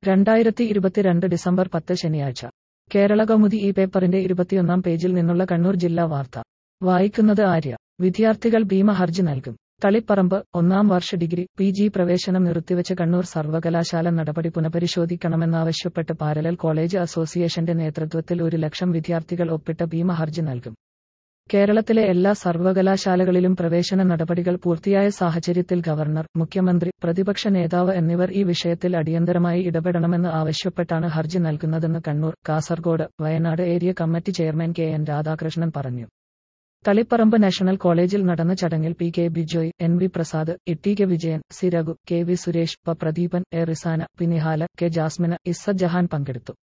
രണ്ടായിരത്തി ഇരുപത്തിരണ്ട് ഡിസംബർ പത്ത് ശനിയാഴ്ച കേരള കൗമുദി ഈ പേപ്പറിന്റെ ഇരുപത്തിയൊന്നാം പേജിൽ നിന്നുള്ള കണ്ണൂർ ജില്ലാ വാർത്ത വായിക്കുന്നത് ആര്യ വിദ്യാർത്ഥികൾ ഭീമ ഹർജി നൽകും തളിപ്പറമ്പ് ഒന്നാം വർഷ ഡിഗ്രി പി ജി പ്രവേശനം നിർത്തിവെച്ച കണ്ണൂർ സർവകലാശാല നടപടി പുനഃപരിശോധിക്കണമെന്നാവശ്യപ്പെട്ട് പാരലൽ കോളേജ് അസോസിയേഷന്റെ നേതൃത്വത്തിൽ ഒരു ലക്ഷം വിദ്യാർത്ഥികൾ ഒപ്പിട്ട ഭീമ ഹർജി നൽകും കേരളത്തിലെ എല്ലാ സർവകലാശാലകളിലും പ്രവേശന നടപടികൾ പൂർത്തിയായ സാഹചര്യത്തിൽ ഗവർണർ മുഖ്യമന്ത്രി പ്രതിപക്ഷ നേതാവ് എന്നിവർ ഈ വിഷയത്തിൽ അടിയന്തരമായി ഇടപെടണമെന്ന് ആവശ്യപ്പെട്ടാണ് ഹർജി നൽകുന്നതെന്ന് Kannur Kasaragod Wayanad area committee chairman K N Radhakrishnan പറഞ്ഞു തളിപ്പറമ്പ് നാഷണൽ കോളേജിൽ നടന്ന ചടങ്ങിൽ P K Bijoy N V Prasad Itty K Vijayan C Raghu K V Suresh പ Pradeepan A Rizana P Nihala K Jasmina Issa Jahan പങ്കെടുത്തു